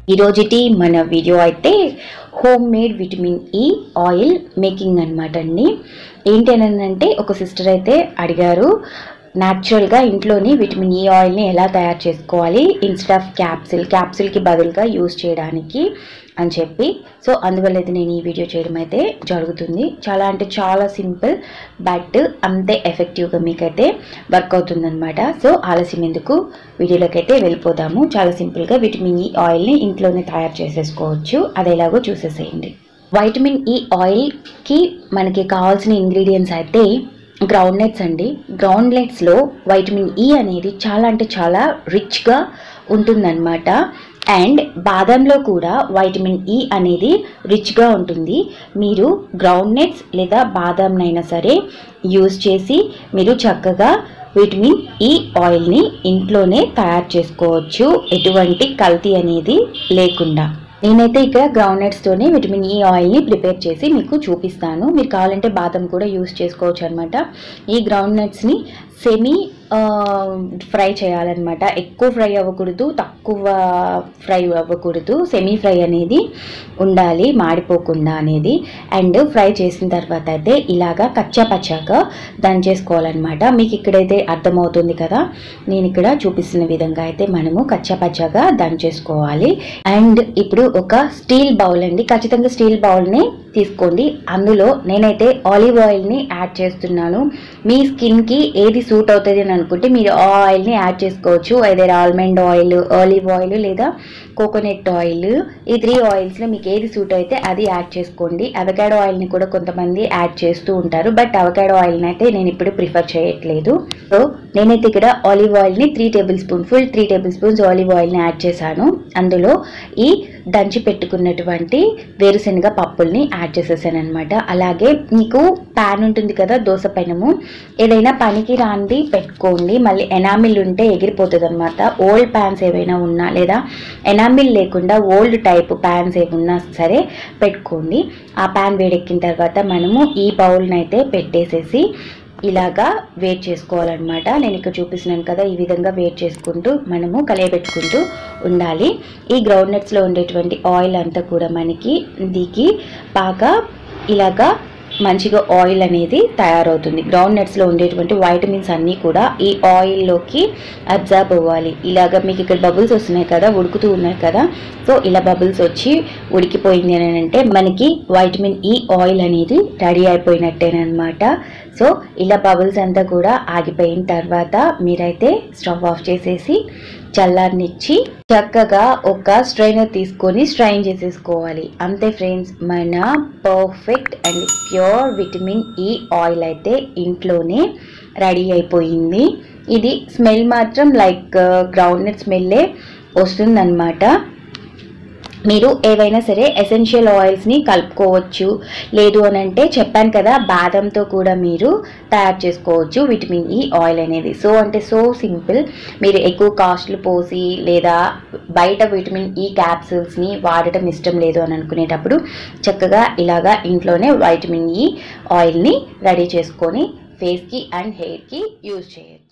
ఈ రోజుటి మన వీడియో అయితే home made vitamin E oil making అనమాట అండి ఏంటి అని అంటే ఒక సిస్టర్ అయితే అడిగారు న్యాచురల్గా ఇంట్లోని విటమిన్ ఈ ఆయిల్ని ఎలా తయారు చేసుకోవాలి ఇన్స్టెడ్ ఆఫ్ క్యాప్సిల్ క్యాప్సిల్కి బదులుగా యూస్ చేయడానికి అని చెప్పి సో అందువల్ల అయితే నేను ఈ వీడియో చేయడం అయితే జరుగుతుంది చాలా అంటే చాలా సింపుల్ బట్ అంతే ఎఫెక్టివ్గా మీకైతే వర్క్ అవుతుందన్నమాట సో ఆలస్యం ఎందుకు వీడియోలోకి అయితే వెళ్ళిపోదాము చాలా సింపుల్గా విటమిన్ ఈ ఆయిల్ని ఇంట్లోనే తయారు చేసేసుకోవచ్చు అది ఎలాగో చూసేసేయండి వైటమిన్ ఈ ఆయిల్కి మనకి కావాల్సిన ఇంగ్రీడియంట్స్ అయితే గ్రౌండ్ నట్స్ అండి గ్రౌండ్ నట్స్లో వైటమిన్ ఈ అనేది చాలా అంటే చాలా రిచ్గా ఉంటుందన్నమాట అండ్ బాదంలో కూడా వైటమిన్ ఈ అనేది రిచ్గా ఉంటుంది మీరు గ్రౌండ్ నట్స్ లేదా బాదంనైనా సరే యూజ్ చేసి మీరు చక్కగా విటమిన్ ఈ ఆయిల్ని ఇంట్లోనే తయారు చేసుకోవచ్చు ఎటువంటి కల్తీ అనేది లేకుండా నేనైతే ఇక్కడ గ్రౌండ్ నట్స్తోనే విటమిన్ ఈ ఆయిల్ని ప్రిపేర్ చేసి మీకు చూపిస్తాను మీరు కావాలంటే బాదం కూడా యూస్ చేసుకోవచ్చు అనమాట ఈ గ్రౌండ్ నట్స్ని సెమీ ఫ్రై చేయాలన్నమాట ఎక్కువ ఫ్రై అవ్వకూడదు తక్కువ ఫ్రై అవ్వకూడదు సెమీ ఫ్రై అనేది ఉండాలి మాడిపోకుండా అనేది అండ్ ఫ్రై చేసిన తర్వాత అయితే ఇలాగా కచ్చా పచ్చాగా దంచేసుకోవాలన్నమాట మీకు ఇక్కడైతే అర్థమవుతుంది కదా నేను ఇక్కడ చూపిస్తున్న విధంగా అయితే మనము కచ్చా పచ్చాగా దంచేసుకోవాలి అండ్ ఇప్పుడు ఒక స్టీల్ బౌల్ అండి ఖచ్చితంగా స్టీల్ బౌల్ని తీసుకోండి అందులో నేనైతే ఆలివ్ ఆయిల్ని యాడ్ చేస్తున్నాను మీ స్కిన్కి ఏది సూట్ అవుతుంది అని అనుకుంటే మీరు ఆ ఆయిల్ని యాడ్ చేసుకోవచ్చు ఏదైనా ఆల్మండ్ ఆయిల్ ఆలివ్ ఆయిల్ లేదా కోకోనట్ ఆయిల్ ఈ త్రీ ఆయిల్స్లో మీకు ఏది సూట్ అయితే అది యాడ్ చేసుకోండి అవకాడో ఆయిల్ని కూడా కొంతమంది యాడ్ చేస్తూ ఉంటారు బట్ అవకాడో ఆయిల్ని అయితే నేను ఇప్పుడు ప్రిఫర్ చేయట్లేదు సో నేనైతే ఇక్కడ ఆలివ్ ఆయిల్ని three table spoon full three table spoons olive ఆయిల్ని యాడ్ చేశాను అందులో ఈ దంచి పెట్టుకున్నటువంటి వేరుశనగ పప్పుల్ని యాడ్ చేసేసాను అనమాట అలాగే మీకు ప్యాన్ ఉంటుంది కదా దోశ పెనము ఏదైనా పనికి రాంది పెట్టుకోండి మళ్ళీ ఎనామిల్ ఉంటే ఎగిరిపోతుంది అనమాట ఓల్డ్ ప్యాన్స్ ఏవైనా ఉన్నా లేదా ఎనామిల్ లేకుండా ఓల్డ్ టైప్ ప్యాన్స్ ఏమున్నా సరే పెట్టుకోండి ఆ ప్యాన్ వేడెక్కిన తర్వాత మనము ఈ బౌల్ని అయితే పెట్టేసేసి ఇలాగా వేట్ చేసుకోవాలన్నమాట నేను ఇక్కడ చూపిస్తున్నాను కదా ఈ విధంగా వేట్ చేసుకుంటూ మనము కలియబెట్టుకుంటూ ఉండాలి ఈ గ్రౌండ్ నట్స్లో ఉండేటువంటి ఆయిల్ అంతా కూడా మనకి దీనికి బాగా ఇలాగా మంచిగా ఆయిల్ అనేది తయారవుతుంది గ్రౌండ్ నట్స్లో ఉండేటువంటి వైటమిన్స్ అన్నీ కూడా ఈ ఆయిల్లోకి అబ్జర్బ్ అవ్వాలి ఇలాగ మీకు ఇక్కడ బబుల్స్ వస్తున్నాయి కదా ఉడుకుతూ ఉన్నాయి కదా సో ఇలా బబుల్స్ వచ్చి ఉడికిపోయింది అని అంటే మనకి వైటమిన్ ఈ ఆయిల్ అనేది రెడీ అయిపోయినట్టేనమాట సో ఇలా బబుల్స్ అంతా కూడా ఆగిపోయిన తర్వాత మీరైతే స్టవ్ ఆఫ్ చేసేసి చల్లారనిచ్చి చక్కగా ఒక స్ట్రైనర్ తీసుకొని స్ట్రైన్ చేసేసుకోవాలి అంతే ఫ్రెండ్స్ మన perfect and pure vitamin E oil అయితే ఇంట్లోనే రెడీ అయిపోయింది ఇది స్మెల్ మాత్రం లైక్ గ్రౌండ్ నట్ స్మెల్లే వస్తుందన్నమాట మీరు ఏవైనా సరే ఎసెన్షియల్ ఆయిల్స్ని కలుపుకోవచ్చు లేదు అని అంటే చెప్పాను కదా బాదంతో కూడా మీరు తయారు చేసుకోవచ్చు విటమిన్ ఈ ఆయిల్ అనేది సో అంటే సో సింపుల్ మీరు ఎక్కువ కాస్ట్లు పోసి లేదా బయట విటమిన్ ఈ క్యాప్సూల్స్ని వాడటం ఇష్టం లేదు అని అనుకునేటప్పుడు చక్కగా ఇలాగా ఇంట్లోనే వైటమిన్ ఈ ఆయిల్ని రెడీ చేసుకొని ఫేస్కి అండ్ హెయిర్కి యూజ్ చేయొచ్చు